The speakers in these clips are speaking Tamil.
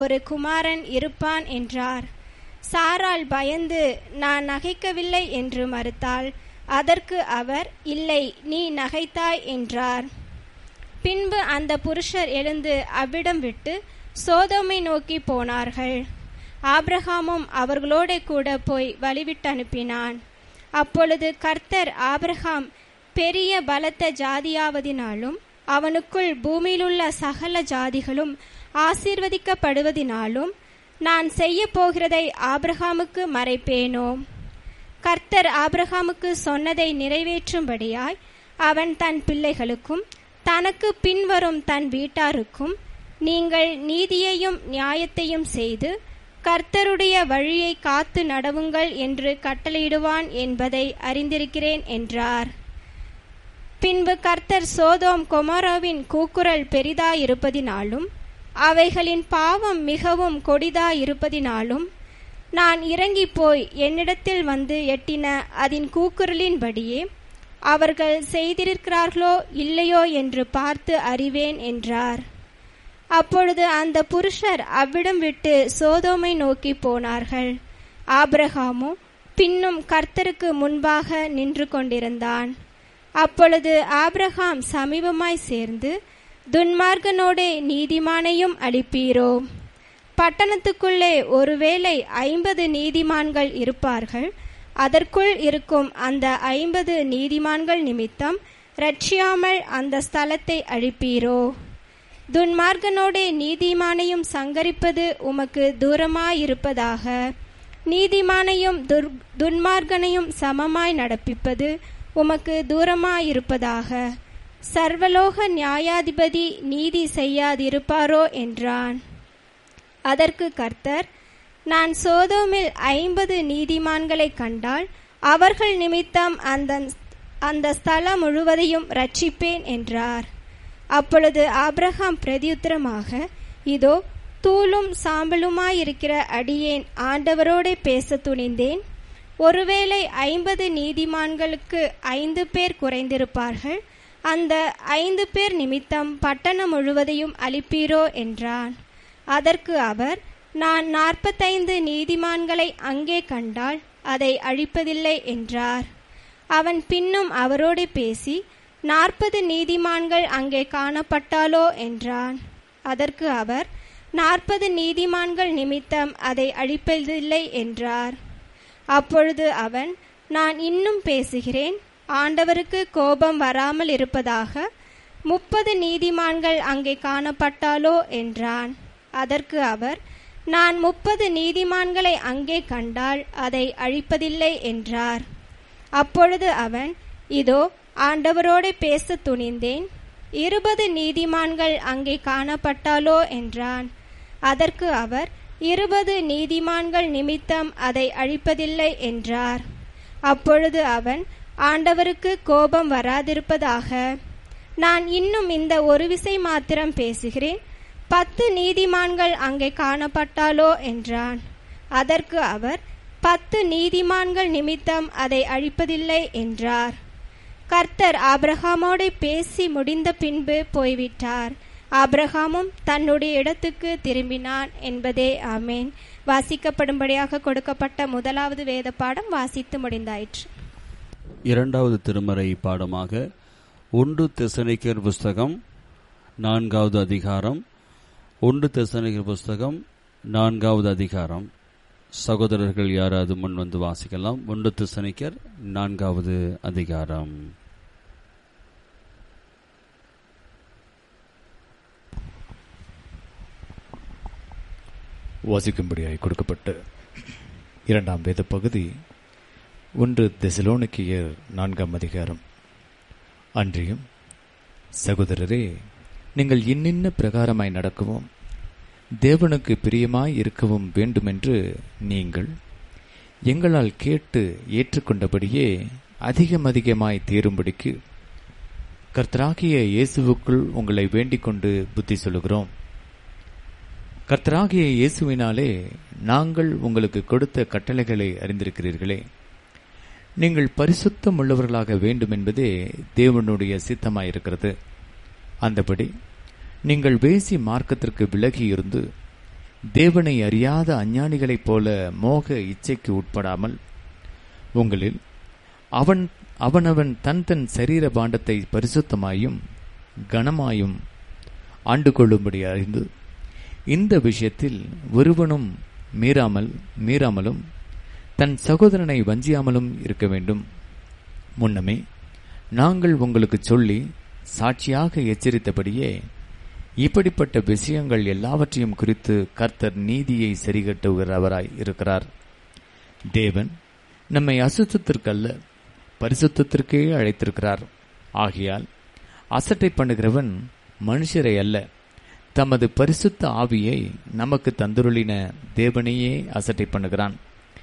ஒரு குமாரன் இருப்பான் என்றார் சாராள் பயந்து நான் நகைக்கவில்லை என்று மறுத்தாள் அதற்கு அவர் இல்லை நீ நகைத்தாய் என்றார் பின்பு அந்த புருஷர் எழுந்து அவ்விடம் விட்டு சோதோமை நோக்கி போனார்கள் ஆபிரகாமும் அவர்களோட கூட போய் வழிவிட்டு அனுப்பினான் அப்பொழுது கர்த்தர் ஆபிரகாம் பெரிய பலத்த ஜாதியாவதினாலும் அவனுக்குள் பூமியிலுள்ள சகல ஜாதிகளும் ஆசீர்வதிக்கப்படுவதினாலும் நான் செய்ய போகிறதை ஆபிரகாமுக்கு மறைப்பேனோ கர்த்தர் ஆபிரகாமுக்கு சொன்னதை நிறைவேற்றும்படியாய் அவன் தன் பிள்ளைகளுக்கும் தனக்கு பின்வரும் தன் வீட்டாருக்கும் நீங்கள் நீதியையும் நியாயத்தையும் செய்து கர்த்தருடைய வழியை காத்து நடவுங்கள் என்று கட்டளையிடுவான் என்பதை அறிந்திருக்கிறேன் என்றார் பின்பு கர்த்தர் சோதோம் கொமரோவின் கூக்குரல் பெரிதாயிருப்பதினாலும் அவைகளின் பாவம் மிகவும் கொடிதாயிருப்பதினாலும் நான் இறங்கி போய் என்னிடத்தில் வந்து எட்டின அதன் கூக்குரலின்படியே அவர்கள் செய்திருக்கிறார்களோ இல்லையோ என்று பார்த்து அறிவேன் என்றார் அப்பொழுது அந்த புருஷர் அவ்விடம் விட்டு சோதோமை நோக்கி போனார்கள் ஆபிரகாமோ பின்னும் கர்த்தருக்கு முன்பாக நின்று கொண்டிருந்தான் அப்பொழுது ஆபிரகாம் சமீபமாய் சேர்ந்து துன்மார்கனோடே நீதிமானையும் அளிப்பீரோ பட்டணத்துக்குள்ளே ஒருவேளை ஐம்பது நீதிமான்கள் இருப்பார்கள் அதற்குள் இருக்கும் அந்த ஐம்பது நீதிமான்கள் நிமித்தம் ரட்சியாமல் அந்த ஸ்தலத்தை அழிப்பீரோ துன்மார்கனோடே நீதிமானையும் சங்கரிப்பது உமக்கு தூரமாயிருப்பதாக நீதிமானையும் துர் துன்மார்கனையும் சமமாய் நடப்பிப்பது உமக்கு தூரமாயிருப்பதாக சர்வலோக நியாயாதிபதி நீதி செய்யாதிருப்பாரோ என்றான் அதற்கு கர்த்தர் நான் சோதோமில் ஐம்பது நீதிமான்களை கண்டால் அவர்கள் நிமித்தம் அந்த அந்த ஸ்தலம் முழுவதையும் ரட்சிப்பேன் என்றார் அப்பொழுது ஆபிரகாம் பிரதியுத்தரமாக இதோ தூளும் சாம்பலுமாயிருக்கிற அடியேன் ஆண்டவரோடே பேச துணிந்தேன் ஒருவேளை ஐம்பது நீதிமான்களுக்கு ஐந்து பேர் குறைந்திருப்பார்கள் அந்த ஐந்து பேர் நிமித்தம் பட்டணம் முழுவதையும் அளிப்பீரோ என்றான் அதற்கு அவர் நான் நாற்பத்தைந்து நீதிமான்களை அங்கே கண்டால் அதை அழிப்பதில்லை என்றார் அவன் பின்னும் அவரோடு பேசி நாற்பது நீதிமான்கள் அங்கே காணப்பட்டாலோ என்றான் அதற்கு அவர் நாற்பது நீதிமான்கள் நிமித்தம் அதை அழிப்பதில்லை என்றார் அப்பொழுது அவன் நான் இன்னும் பேசுகிறேன் ஆண்டவருக்கு கோபம் வராமல் இருப்பதாக முப்பது நீதிமான்கள் அங்கே காணப்பட்டாலோ என்றான் அதற்கு அவர் நான் முப்பது நீதிமான்களை அங்கே கண்டால் அதை அழிப்பதில்லை என்றார் அப்பொழுது அவன் இதோ ஆண்டவரோடு பேச துணிந்தேன் இருபது நீதிமான்கள் அங்கே காணப்பட்டாலோ என்றான் அதற்கு அவர் இருபது நீதிமான்கள் நிமித்தம் அதை அழிப்பதில்லை என்றார் அப்பொழுது அவன் ஆண்டவருக்கு கோபம் வராதிருப்பதாக நான் இன்னும் இந்த ஒரு விசை மாத்திரம் பேசுகிறேன் பத்து நீதிமான்கள் அங்கே காணப்பட்டாலோ என்றான் அதற்கு அவர் பத்து நீதிமான்கள் நிமித்தம் அதை அழிப்பதில்லை என்றார் கர்த்தர் ஆபிரகாமோடு பேசி முடிந்த பின்பு போய்விட்டார் ஆபிரகாமும் தன்னுடைய இடத்துக்கு திரும்பினான் என்பதே ஆமேன் வாசிக்கப்படும்படியாக கொடுக்கப்பட்ட முதலாவது வேத பாடம் வாசித்து முடிந்தாயிற்று இரண்டாவது திருமறை பாடமாக ஒன்று தெசனிக்கர் புஸ்தகம் நான்காவது அதிகாரம் ஒன்று தெசனிக்கர் புஸ்தகம் நான்காவது அதிகாரம் சகோதரர்கள் யாராவது முன் வந்து வாசிக்கலாம் ஒன்று தெசனிக்கர் நான்காவது அதிகாரம் வாசிக்கும்படியாய் கொடுக்கப்பட்ட இரண்டாம் வேத பகுதி ஒன்று தெசலோனிக்கியர் நான்காம் அதிகாரம் அன்றியும் சகோதரரே நீங்கள் இன்னின்ன பிரகாரமாய் நடக்கவும் தேவனுக்கு பிரியமாய் இருக்கவும் வேண்டுமென்று நீங்கள் எங்களால் கேட்டு ஏற்றுக்கொண்டபடியே அதிகம் அதிகமாய் தீரும்படிக்கு கர்த்தராகிய இயேசுவுக்குள் உங்களை வேண்டிக் கொண்டு புத்தி சொல்லுகிறோம் கர்த்தராகிய இயேசுவினாலே நாங்கள் உங்களுக்கு கொடுத்த கட்டளைகளை அறிந்திருக்கிறீர்களே நீங்கள் பரிசுத்தம் உள்ளவர்களாக வேண்டும் என்பதே தேவனுடைய சித்தமாயிருக்கிறது அந்தபடி நீங்கள் வேசி மார்க்கத்திற்கு விலகி இருந்து தேவனை அறியாத அஞ்ஞானிகளைப் போல மோக இச்சைக்கு உட்படாமல் உங்களில் அவன் அவனவன் தன் தன் சரீர பாண்டத்தை பரிசுத்தமாயும் கனமாயும் ஆண்டு கொள்ளும்படி அறிந்து இந்த விஷயத்தில் ஒருவனும் மீறாமல் மீறாமலும் தன் சகோதரனை வஞ்சியாமலும் இருக்க வேண்டும் முன்னமே நாங்கள் உங்களுக்கு சொல்லி சாட்சியாக எச்சரித்தபடியே இப்படிப்பட்ட விஷயங்கள் எல்லாவற்றையும் குறித்து கர்த்தர் நீதியை சரிகட்டுகிறவராய் இருக்கிறார் தேவன் நம்மை அசுத்தத்திற்கல்ல பரிசுத்தத்திற்கே அழைத்திருக்கிறார் ஆகையால் அசட்டை பண்ணுகிறவன் மனுஷரை அல்ல தமது பரிசுத்த ஆவியை நமக்கு தந்துருளின தேவனையே அசட்டை பண்ணுகிறான்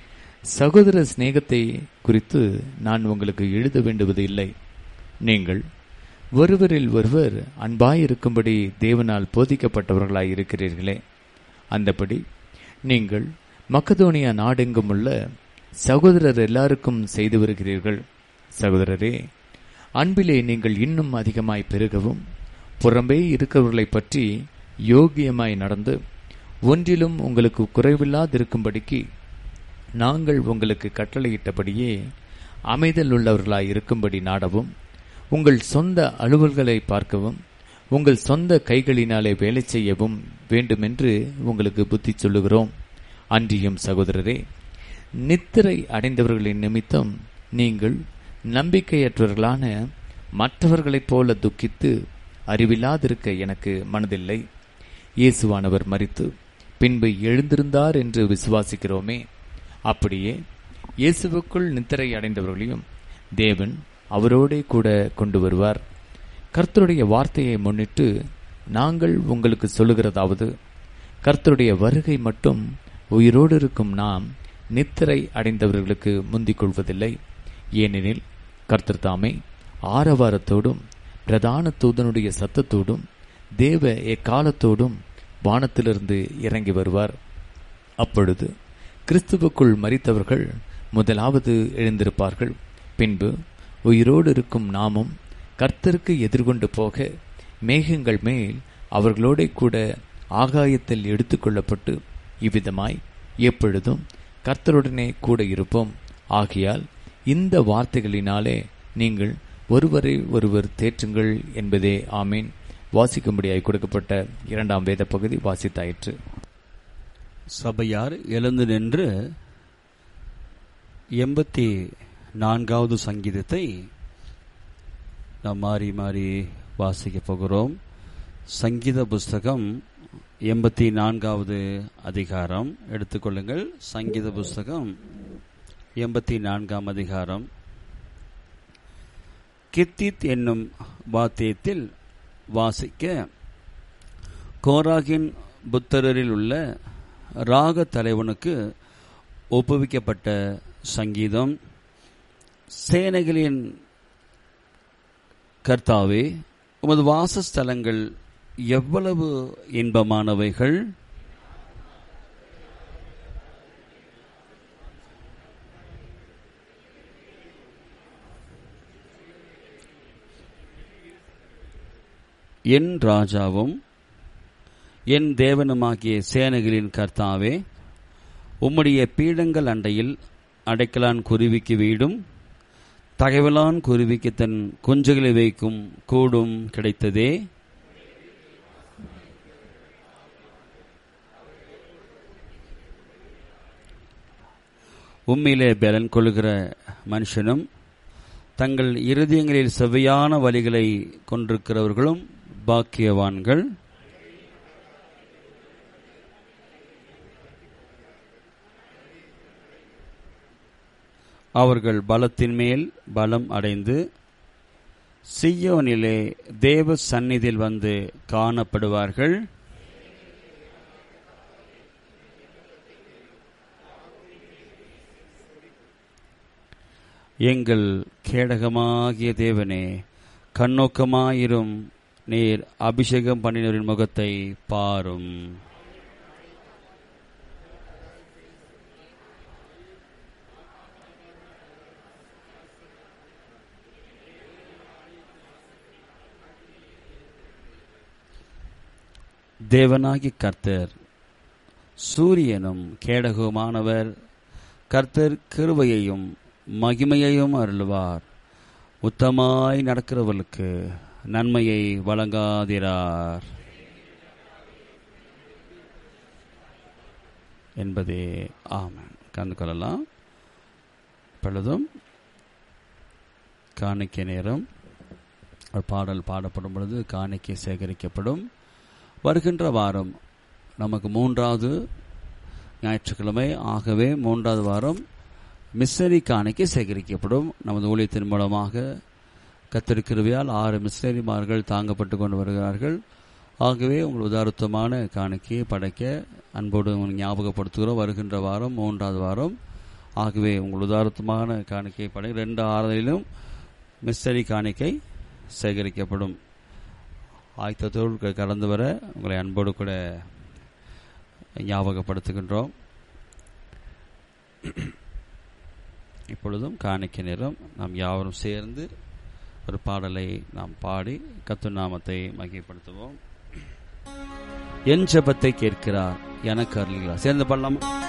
சகோதர சிநேகத்தை குறித்து நான் உங்களுக்கு எழுத வேண்டுவது இல்லை நீங்கள் ஒருவரில் ஒருவர் அன்பாயிருக்கும்படி தேவனால் போதிக்கப்பட்டவர்களாய் இருக்கிறீர்களே அந்தபடி நீங்கள் மக்கதோனியா நாடெங்கும் உள்ள சகோதரர் எல்லாருக்கும் செய்து வருகிறீர்கள் சகோதரரே அன்பிலே நீங்கள் இன்னும் அதிகமாய் பெருகவும் புறம்பே இருக்கிறவர்களைப் பற்றி யோகியமாய் நடந்து ஒன்றிலும் உங்களுக்கு குறைவில்லாதிருக்கும்படிக்கு நாங்கள் உங்களுக்கு கட்டளையிட்டபடியே அமைதல் உள்ளவர்களாய் இருக்கும்படி நாடவும் உங்கள் சொந்த அலுவல்களை பார்க்கவும் உங்கள் சொந்த கைகளினாலே வேலை செய்யவும் வேண்டுமென்று உங்களுக்கு புத்தி சொல்லுகிறோம் அன்றியும் சகோதரரே நித்திரை அடைந்தவர்களின் நிமித்தம் நீங்கள் நம்பிக்கையற்றவர்களான மற்றவர்களைப் போல துக்கித்து அறிவில்லாதிருக்க எனக்கு மனதில்லை இயேசுவானவர் மறித்து பின்பு எழுந்திருந்தார் என்று விசுவாசிக்கிறோமே அப்படியே இயேசுவுக்குள் நித்திரை அடைந்தவர்களையும் தேவன் அவரோடே கூட கொண்டு வருவார் கர்த்தருடைய வார்த்தையை முன்னிட்டு நாங்கள் உங்களுக்கு சொல்லுகிறதாவது கர்த்தருடைய வருகை மட்டும் உயிரோடு இருக்கும் நாம் நித்திரை அடைந்தவர்களுக்கு முந்திக் கொள்வதில்லை ஏனெனில் கர்த்தர் தாமே ஆரவாரத்தோடும் பிரதான தூதனுடைய சத்தத்தோடும் தேவ எக்காலத்தோடும் வானத்திலிருந்து இறங்கி வருவார் அப்பொழுது கிறிஸ்துவுக்குள் மறித்தவர்கள் முதலாவது எழுந்திருப்பார்கள் பின்பு உயிரோடு இருக்கும் நாமும் கர்த்தருக்கு எதிர்கொண்டு போக மேகங்கள் மேல் அவர்களோட கூட ஆகாயத்தில் எடுத்துக்கொள்ளப்பட்டு இவ்விதமாய் எப்பொழுதும் கர்த்தருடனே கூட இருப்போம் ஆகையால் இந்த வார்த்தைகளினாலே நீங்கள் ஒருவரை ஒருவர் தேற்றுங்கள் என்பதே ஆமீன் வாசிக்கும்படியாய் கொடுக்கப்பட்ட இரண்டாம் வேத பகுதி வாசித்தாயிற்று சபையார் எழுந்து நின்று எண்பத்தி நான்காவது சங்கீதத்தை நாம் மாறி மாறி வாசிக்க போகிறோம் சங்கீத புஸ்தகம் எண்பத்தி நான்காவது அதிகாரம் எடுத்துக்கொள்ளுங்கள் சங்கீத புஸ்தகம் எண்பத்தி நான்காம் அதிகாரம் கித்தித் என்னும் வாத்தியத்தில் வாசிக்க கோராகின் புத்தரில் உள்ள ராக தலைவனுக்கு ஒப்புவிக்கப்பட்ட சங்கீதம் சேனைகளின் கர்த்தாவே உமது வாசஸ்தலங்கள் எவ்வளவு இன்பமானவைகள் என் ராஜாவும் என் தேவனுமாகிய சேனைகளின் கர்த்தாவே உம்முடைய பீடங்கள் அண்டையில் அடைக்கலான் குருவிக்கு வீடும் தகவலான் குருவிக்கு தன் குஞ்சுகளை வைக்கும் கூடும் கிடைத்ததே உம்மிலே பலன் கொள்கிற மனுஷனும் தங்கள் இருதயங்களில் செவ்வையான வழிகளை கொண்டிருக்கிறவர்களும் பாக்கியவான்கள் அவர்கள் பலத்தின் மேல் பலம் அடைந்து சியோனிலே தேவ சந்நிதியில் வந்து காணப்படுவார்கள் எங்கள் கேடகமாகிய தேவனே கண்ணோக்கமாயிரும் நீர் அபிஷேகம் பண்ணினரின் முகத்தை பாரும் தேவனாகி கர்த்தர் சூரியனும் கேடகமானவர் கர்த்தர் கிருபையையும் மகிமையையும் அருள்வார் உத்தமாய் நடக்கிறவர்களுக்கு நன்மையை வழங்காதிரார் என்பதே ஆமன் கலந்து கொள்ளலாம் இப்பொழுதும் காணிக்கை நேரம் ஒரு பாடல் பாடப்படும் பொழுது காணிக்கை சேகரிக்கப்படும் வருகின்ற வாரம் நமக்கு மூன்றாவது ஞாயிற்றுக்கிழமை ஆகவே மூன்றாவது வாரம் மிஸ்னரி காணிக்கை சேகரிக்கப்படும் நமது ஊழியத்தின் மூலமாக கத்திருக்கிறவையால் ஆறு மிஸ்னரிமார்கள் தாங்கப்பட்டு கொண்டு வருகிறார்கள் ஆகவே உங்கள் உதாரத்தமான காணிக்கையை படைக்க அன்போடு உங்களுக்கு ஞாபகப்படுத்துகிறோம் வருகின்ற வாரம் மூன்றாவது வாரம் ஆகவே உங்கள் உதாரத்தமான காணிக்கையை படை ரெண்டு ஆறுதலிலும் மிஸ்டரி காணிக்கை சேகரிக்கப்படும் ஆயத்தத்தோடு கலந்து வர உங்களை அன்போடு கூட ஞாபகப்படுத்துகின்றோம் இப்பொழுதும் காணிக்கை நேரம் நாம் யாவரும் சேர்ந்து ஒரு பாடலை நாம் பாடி கத்து நாமத்தை மகிழ்ப்படுத்துவோம் என் ஜெபத்தை கேட்கிறார் எனக்கு அருள்கிறார் சேர்ந்து பாடலாமா